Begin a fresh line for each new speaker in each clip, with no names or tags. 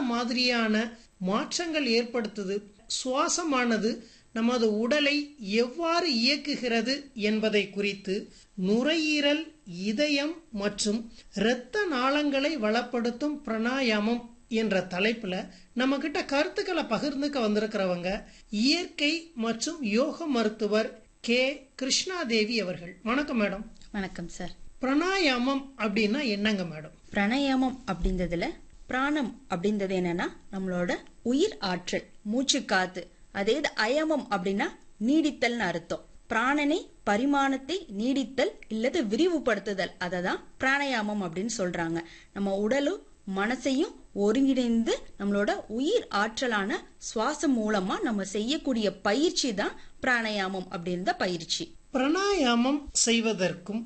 மாதிரியான மாற்றங்கள் ஏற்படுத்துது சுவாசமானது நமது உடலை எவ்வாறு இயக்குகிறது என்பதை குறித்து நுரையீரல் இதயம் மற்றும் இரத்த நாளங்களை வளப்படுத்தும் பிராணாயாமம் என்ற தலைப்புல நம்ம கிட்ட கருத்துக்களை பகிர்ந்துக்க வந்திருக்கிறவங்க இயற்கை மற்றும் யோக மருத்துவர் கே கிருஷ்ணாதேவி அவர்கள் வணக்கம் மேடம்
வணக்கம் சார்
பிராணாயாமம் அப்படின்னா என்னங்க மேடம்
பிராணாயாமம் அப்படின்றதுல பிராணம் அப்படின்றது என்னன்னா நம்மளோட உயிர் ஆற்றல் மூச்சு காத்து அதே இது அயமம் அப்படின்னா நீடித்தல்னு அர்த்தம் பிராணனை பரிமாணத்தை நீடித்தல் இல்லது விரிவுபடுத்துதல் அதை தான் பிராணாயாமம் அப்படின்னு சொல்றாங்க நம்ம உடலும் மனசையும் ஒருங்கிணைந்து நம்மளோட உயிர் ஆற்றலான சுவாசம் மூலமா நம்ம செய்யக்கூடிய பயிற்சி தான் பிராணாயாமம் அப்படின்ற பயிற்சி
பிராணாயாமம் செய்வதற்கும்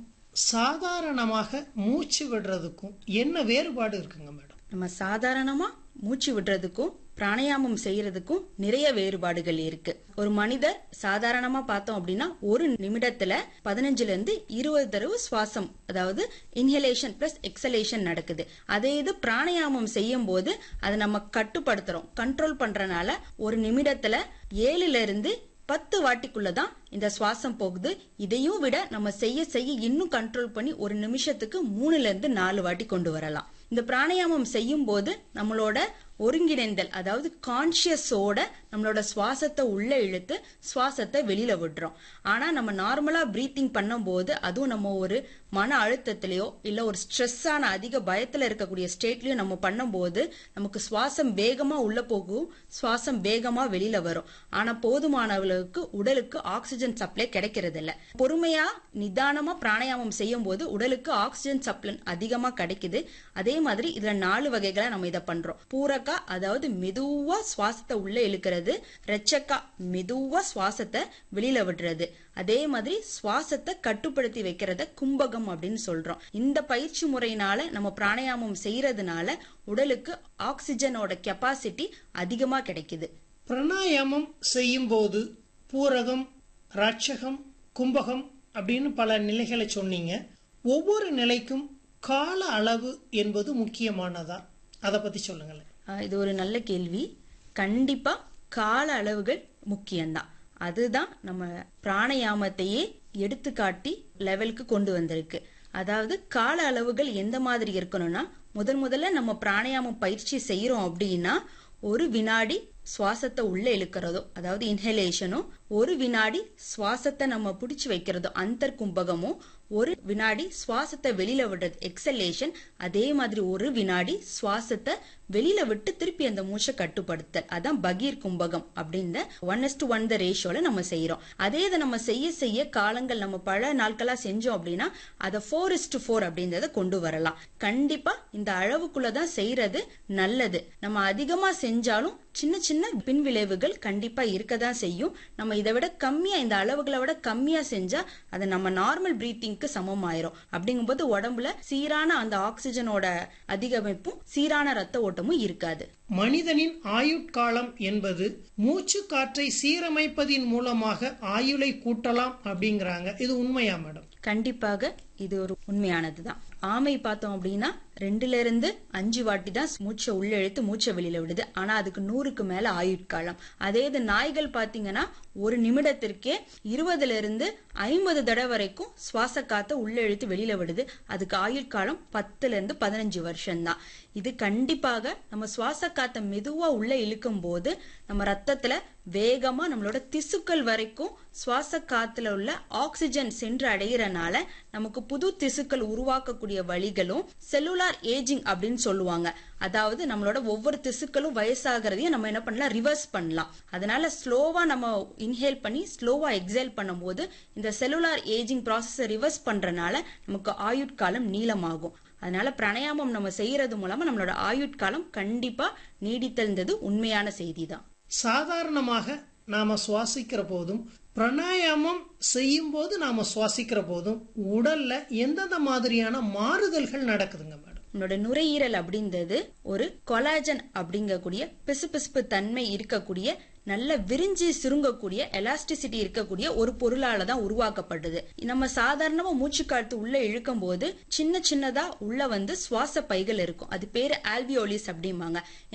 சாதாரணமாக மூச்சு விடுறதுக்கும் என்ன வேறுபாடு இருக்குங்க மேடம்
நம்ம சாதாரணமா மூச்சு விடுறதுக்கும் பிராணாயாமம் செய்யறதுக்கும் நிறைய வேறுபாடுகள் இருக்கு ஒரு மனிதர் சாதாரணமா பார்த்தோம் அப்படின்னா ஒரு நிமிடத்துல பதினஞ்சுல இருந்து இருபது தடவை சுவாசம் அதாவது இன்ஹலேஷன் பிளஸ் எக்ஸலேஷன் நடக்குது அதே இது பிராணாயாமம் செய்யும் போது அதை நம்ம கட்டுப்படுத்துறோம் கண்ட்ரோல் பண்றனால ஒரு நிமிடத்துல ஏழுல இருந்து பத்து வாட்டிக்குள்ளதான் இந்த சுவாசம் போகுது இதையும் விட நம்ம செய்ய செய்ய இன்னும் கண்ட்ரோல் பண்ணி ஒரு நிமிஷத்துக்கு மூணுல இருந்து நாலு வாட்டி கொண்டு வரலாம் இந்த பிராணாயாமம் செய்யும் போது நம்மளோட ஒருங்கிணைந்தல் அதாவது கான்சியஸோட நம்மளோட சுவாசத்தை உள்ள இழுத்து சுவாசத்தை வெளியில விடுறோம் ஆனா நம்ம நார்மலா பிரீத்திங் பண்ணும்போது அதுவும் நம்ம ஒரு மன அழுத்தத்திலயோ இல்ல ஒரு ஸ்ட்ரெஸ்ஸான அதிக பயத்துல இருக்கக்கூடிய ஸ்டேட்லயோ நம்ம பண்ணும்போது நமக்கு சுவாசம் வேகமா உள்ள போகும் சுவாசம் வேகமா வெளியில வரும் ஆனா போதுமான அளவுக்கு உடலுக்கு ஆக்சிஜன் சப்ளை கிடைக்கிறது இல்ல பொறுமையா நிதானமா பிராணாயாமம் செய்யும் போது உடலுக்கு ஆக்சிஜன் சப்ளை அதிகமா கிடைக்குது அதே மாதிரி இதுல நாலு வகைகளை நம்ம இதை பண்றோம் பூரக்கா அதாவது மெதுவா சுவாசத்தை உள்ள இழுக்கிறது ரெச்சக்கா மெதுவா சுவாசத்தை வெளியில விடுறது அதே மாதிரி சுவாசத்தை கட்டுப்படுத்தி வைக்கிறத கும்பகம் அப்படின்னு சொல்றோம் இந்த பயிற்சி முறையினால நம்ம பிராணாயாமம் செய்யறதுனால உடலுக்கு ஆக்சிஜனோட கெப்பாசிட்டி அதிகமா கிடைக்குது
பிராணாயாமம் செய்யும்போது பூரகம் ராட்சகம் கும்பகம் அப்படின்னு பல நிலைகளை சொன்னீங்க ஒவ்வொரு நிலைக்கும் கால அளவு என்பது முக்கியமானதா அதை பத்தி சொல்லுங்களேன்
ஆஹ் இது ஒரு நல்ல கேள்வி கண்டிப்பா கால அளவுகள் முக்கியம்தான் அதுதான் நம்ம பிராணாயாமத்தையே எடுத்துக்காட்டி லெவலுக்கு கொண்டு வந்திருக்கு அதாவது கால அளவுகள் எந்த மாதிரி இருக்கணும்னா முதன் முதல்ல நம்ம பிராணாயாமம் பயிற்சி செய்யறோம் அப்படின்னா ஒரு வினாடி சுவாசத்தை உள்ள இழுக்கிறதோ அதாவது இன்ஹலேஷனும் ஒரு வினாடி சுவாசத்தை நம்ம பிடிச்சு வைக்கிறதோ அந்தர் கும்பகமும் ஒரு வினாடி சுவாசத்தை வெளியில விடுறது எக்ஸலேஷன் அதே மாதிரி ஒரு வினாடி சுவாசத்தை வெளியில விட்டு திருப்பி அந்த மூச்சை கட்டுப்படுத்தல் அதான் பகீர் கும்பகம் அப்படின்னு one is to one the ரேஷியோல நம்ம செய்யறோம் அதே இதை நம்ம செய்ய செய்ய காலங்கள் நம்ம பல நாட்களா செஞ்சோம் அப்படின்னா அதை ஃபோர் இஸ் டு ஃபோர் அப்படின்றத கொண்டு வரலாம் கண்டிப்பா இந்த அளவுக்குள்ளதான் செய்யறது நல்லது நம்ம அதிகமா செஞ்சாலும் சின்ன சின்ன பின்விளைவுகள் கண்டிப்பா இருக்கதான் செய்யும் நம்ம இதை விட கம்மியா இந்த அளவுகளை விட கம்மியா செஞ்சா அது நம்ம நார்மல் பிரீத்திங்க்கு சமம் ஆயிரும் அப்படிங்கும்போது உடம்புல சீரான அந்த ஆக்சிஜனோட அதிகமைப்பும் சீரான ரத்த ஓட்டமும் இருக்காது
மனிதனின் ஆயுட்காலம் என்பது மூச்சு காற்றை சீரமைப்பதின் மூலமாக ஆயுளை கூட்டலாம் அப்படிங்கிறாங்க இது உண்மையா மேடம்
கண்டிப்பாக இது ஒரு உண்மையானதுதான் ஆமை பார்த்தோம் அப்படின்னா ரெண்டுல இருந்து அஞ்சு வாட்டி தான் மூச்சை உள்ள இழுத்து மூச்சை வெளியில விடுது ஆனா அதுக்கு நூறுக்கு மேல ஆயுட்காலம் அதே இது நாய்கள் பாத்தீங்கன்னா ஒரு நிமிடத்திற்கே இருபதுல இருந்து ஐம்பது தடவை வரைக்கும் சுவாச காத்த உள்ள இழுத்து வெளியில விடுது அதுக்கு ஆயுட்காலம் பத்துல இருந்து பதினஞ்சு வருஷம் தான் இது கண்டிப்பாக நம்ம சுவாச காத்த மெதுவா உள்ள இழுக்கும் போது நம்ம ரத்தத்துல வேகமா நம்மளோட திசுக்கள் வரைக்கும் சுவாச காத்துல உள்ள ஆக்சிஜன் சென்று அடையிறனால நமக்கு புது திசுக்கள் உருவாக்கக்கூடிய வழிகளும் செல்லுலார் ஏஜிங் அப்படின்னு சொல்லுவாங்க அதாவது நம்மளோட ஒவ்வொரு திசுக்களும் வயசாகிறதையும் நம்ம என்ன பண்ணலாம் ரிவர்ஸ் பண்ணலாம் அதனால ஸ்லோவா நம்ம இன்ஹேல் பண்ணி ஸ்லோவா எக்ஸேல் பண்ணும்போது இந்த செல்லுலார் ஏஜிங் ப்ராசஸை ரிவர்ஸ் பண்றனால நமக்கு ஆயுட்காலம் நீளமாகும் அதனால பிராணாயாமம் நம்ம செய்யறது மூலமா நம்மளோட ஆயுட்காலம் கண்டிப்பா நீடித்தல்ன்றது உண்மையான செய்தி தான்
சாதாரணமாக நாம சுவாசிக்கிற போதும் பிராணாயாமம் செய்யும் போது நாம சுவாசிக்கிற போதும் உடல்ல எந்தெந்த மாதிரியான மாறுதல்கள் நடக்குதுங்க மேடம்
நம்மளோட நுரையீரல் அப்படின்றது ஒரு கொலாஜன் அப்படிங்கக்கூடிய பிசுபிசுப்பு தன்மை இருக்கக்கூடிய நல்ல விரிஞ்சு சுருங்கக்கூடிய எலாஸ்டிசிட்டி இருக்கக்கூடிய ஒரு பொருளால தான் உருவாக்கப்படுது நம்ம சாதாரணமா மூச்சு காத்து உள்ள இழுக்கும் போது சின்ன சின்னதா உள்ள வந்து சுவாச பைகள் இருக்கும் அது பேரு ஆல்வியோலிஸ் அப்படிம்பாங்க